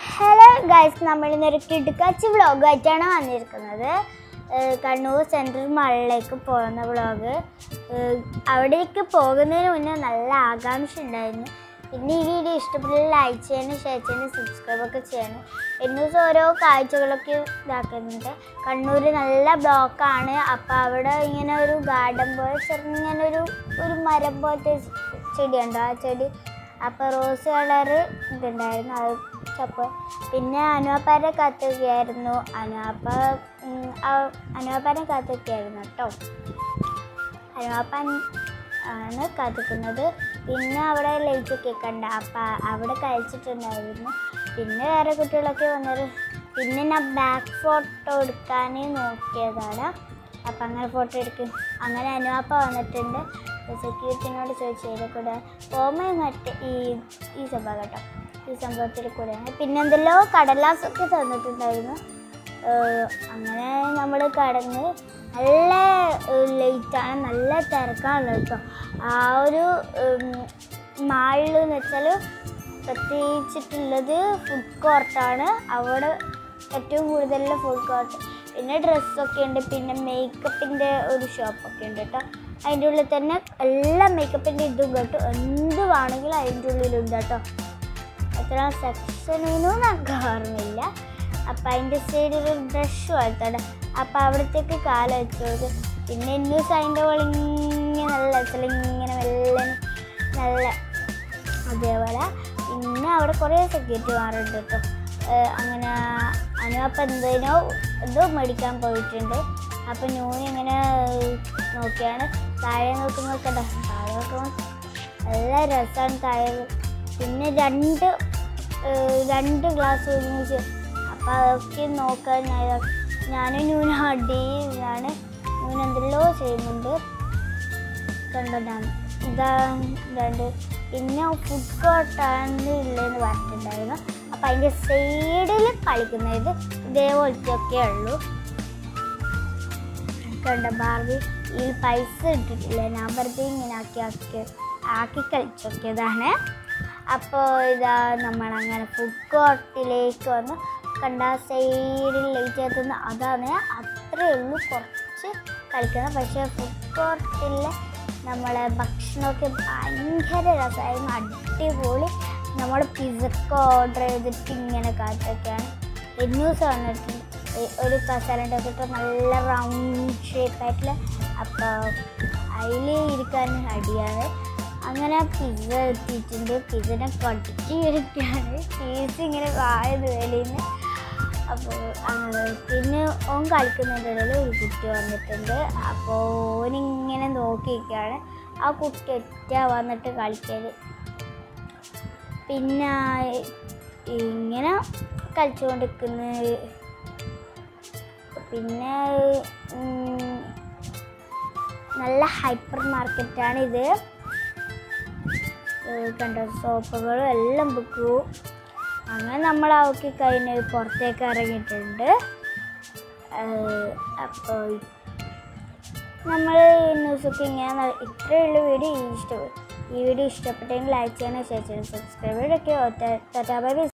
hello guys നമ്മൾ ഇന്നൊരു കിടുക്കാച്ചി വ്ളോഗായിട്ടാണ് വന്നിരിക്കുന്നത് ഏഹ് കണ്ണൂർ സെൻട്രൽ മാളിലേക്ക് പോകുന്ന വ്ളോഗ് അവിടേക്ക് പോകുന്നതിന് മുന്നേ നല്ല ആകാംക്ഷ ഉണ്ടായിരുന്നു പിന്നെ ഈ വീഡിയോ ഇഷ്ടപ്പെട്ട ലൈക്ക് ചെയ്യാനും ഷെയർ ചെയ്യാനും സബ്സ്ക്രൈബ് ഒക്കെ ചെയ്യണം എന്നു ദിവസം ഓരോ കാഴ്ചകളൊക്കെ ഇതാക്കുന്നുണ്ട് കണ്ണൂർ നല്ല ബ്ലോക്കാണ് അപ്പോൾ അവിടെ ഇങ്ങനെ ഒരു ഗാർഡൻ പോലെ ചെറുങ്ങനെ ഒരു ഒരു മരം പോലത്തെ ചെടിയുണ്ട് ആ ചെടി അപ്പോൾ റോസ് കളറ് ഇതുണ്ടായിരുന്നു അത് ചപ്പ് പിന്നെ അനുവാപ്പാരെ കാത്തുകയായിരുന്നു അനുവാപ്പ ഉം, ആ- അനുവാപ്പാനെ കാത്തുകയായിരുന്നു കേട്ടോ അനുവാപ്പൻ ആണ് കാത്തിക്കുന്നത് പിന്നെ അവിടെ ലൈറ്റൊക്കെ കണ്ട അപ്പം അവിടെ കഴിച്ചിട്ടുണ്ടായിരുന്നു പിന്നെ വേറെ കുട്ടികളൊക്കെ വന്നത് പിന്നെ ഞാൻ ബാക്ക് ഫോട്ടോ എടുക്കാൻ നോക്കിയതാണ് അപ്പം അങ്ങനെ ഫോട്ടോ എടുക്കും അങ്ങനെ അനുവാപ്പ വന്നിട്ടുണ്ട് സെക്യൂരിറ്റിനോട് ചോദിച്ചു ഇതിൽ കൂടെ ഓമ മറ്റേ ഈ ഈ സംഭവം കേട്ടോ ഈ സംഭവത്തിൽ കൂടെയാണ് പിന്നെ എന്തെല്ലോ കടലാസൊക്കെ തന്നിട്ടുണ്ടായിരുന്നു ഏഹ് അങ്ങനെ നമ്മൾ കടന്ന് നല്ല ലേറ്റാണ് നല്ല തിരക്കാണ് കേട്ടോ ആ ഒരു മാളിൽ എന്ന് വെച്ചാൽ പ്രത്യേകിച്ചിട്ടുള്ളത് ഫുഡ് കോർട്ടാണ് അവിടെ ഏറ്റവും കൂടുതലുള്ള ഫുഡ് കോർട്ട് പിന്നെ ഡ്രസ്സൊക്കെ ഉണ്ട് പിന്നെ മേക്കപ്പിൻ്റെ ഒരു ഷോപ്പൊക്കെ ഉണ്ട് കേട്ടോ അതിൻ്റെ ഉള്ളിൽ തന്നെ എല്ലാ മേക്കപ്പിൻ്റെ ഇതും കേട്ടോ എന്ത് വേണമെങ്കിലും അതിൻ്റെ ഉള്ളിലുണ്ട് കേട്ടോ എത്ര സെക്ഷനൊന്നും നമുക്ക് ഓർമ്മയില്ല അപ്പം അതിൻ്റെ സൈഡിൽ ഒരു ബ്രഷ് പോലത്തെ അപ്പം അവിടത്തേക്ക് കാലം വെച്ചത് പിന്നെ ന്യൂസ് അതിൻ്റെ പോലെ ഇങ്ങനെ നല്ല രസത്തിൽ ഇങ്ങനെ മെല്ലെ നല്ല അതേപോലെ പിന്നെ അവിടെ കുറേ സെക്യൂരിറ്റിമാരുണ്ട് കേട്ടോ ഏഹ് അങ്ങനെ അനുവപ്പം എന്തേനോ എന്തോ മേടിക്കാൻ പോയിട്ടുണ്ട് അപ്പം ന്യൂന് ഇങ്ങനെ നോക്കിയാണ് താഴെ നോക്കുമ്പോൾ കണ്ട താഴെ നോക്കുമ്പോൾ നല്ല രസമാണ് താഴെ പിന്നെ രണ്ട് ഏഹ് രണ്ട് ഗ്ലാസ് ഒരുമിച്ച് അപ്പം അതൊക്കെ നോക്കാൻ ഞാൻ- ഞാനും ന്യൂന അടിയിലാണ് ന്യൂന എന്തെല്ലോ ചെയ്യുന്നുണ്ട് കണ്ടോ ഞാൻ ഇതാ രണ്ട് പിന്നെ ഫുഡ് കോർട്ടാണ് ഉള്ളതെന്ന് പറഞ്ഞിട്ടുണ്ടായിരുന്നു അപ്പം അതിൻ്റെ സൈഡിൽ കളിക്കുന്നത് ഇതേപോലത്തെ ഒക്കെ ഉള്ളൂ കണ്ട ബാർബി ഈ പൈസ ഇട്ടിട്ടില്ല ഞാൻ വെറുതെ ഇങ്ങനെ ആക്കി ആക്കി ആക്കി കളിച്ചൊക്കെയതാണ് അപ്പോൾ ഇതാ നമ്മളങ്ങനെ ഫുഡ് കോർട്ടിലേക്ക് വന്ന് കണ്ട സൈഡിൽ ലൈറ്റ് എത്തുന്ന അതാണ് അത്രയേ ഉള്ളൂ കുറച്ച് കളിക്കണം പക്ഷേ ഫുഡ് കോർട്ടിൽ നമ്മളെ ഭക്ഷണമൊക്കെ ഭയങ്കര രസമായിരുന്നു അടിപൊളി നമ്മൾ പിസക്ക് ഓർഡർ ചെയ്തിട്ട് ഇങ്ങനെ കാത്തൊക്കെയാണ് എന്നൂസ് വന്നിട്ടുണ്ട് ഈ ഒരു കസാല ഉണ്ടാക്കിയിട്ട് നല്ല റൗണ്ട് ഷേപ്പായിട്ടുള്ള അപ്പോൾ അതിൽ ഇരിക്കാൻ അടിയാണ് അങ്ങനെ പിസ്സ എത്തിയിട്ടുണ്ട് പിസ്സനെ കടിച്ച് ഇരിക്കുകയാണ് ചീസ് ഇങ്ങനെ വായത് വേലിന്ന് അപ്പോൾ പിന്നെ ഓൻ കളിക്കുന്നതിൻ്റെ ഇടയിൽ ഒരു കുട്ടി വന്നിട്ടുണ്ട് അപ്പോൾ ഓനിങ്ങനെ നോക്കിയിരിക്കുകയാണ് ആ കുട്ടി ഒറ്റ വന്നിട്ട് കളിക്കല് പിന്നെ ഇങ്ങനെ കളിച്ചുകൊണ്ടിരിക്കുന്ന പിന്നെ ഉം, നല്ല ഹൈപ്പർ മാർക്കറ്റാണ് ഇത് ഏഹ് കണ്ടോ സോപ്പുകളും എല്ലാം ബുക്കു അങ്ങനെ നമ്മൾ അവർക്ക് കഴിഞ്ഞ് പുറത്തേക്ക് ഇറങ്ങിയിട്ടുണ്ട് ഏഹ് അപ്പോൾ നമ്മൾ ന്യൂസൊക്കെ ഇങ്ങനെ ന- ഇത്രയുള്ള വീഡിയോ ഇഷ്ടപ്പെട്ടു ഈ വീഡിയോ ഇഷ്ടപ്പെട്ടെങ്കിൽ ലൈക്ക് ചെയ്യണം ഷെയർ ചെയ്യണം സബ്സ്ക്രൈബ് ചെയ്തൊക്കെ ബൈ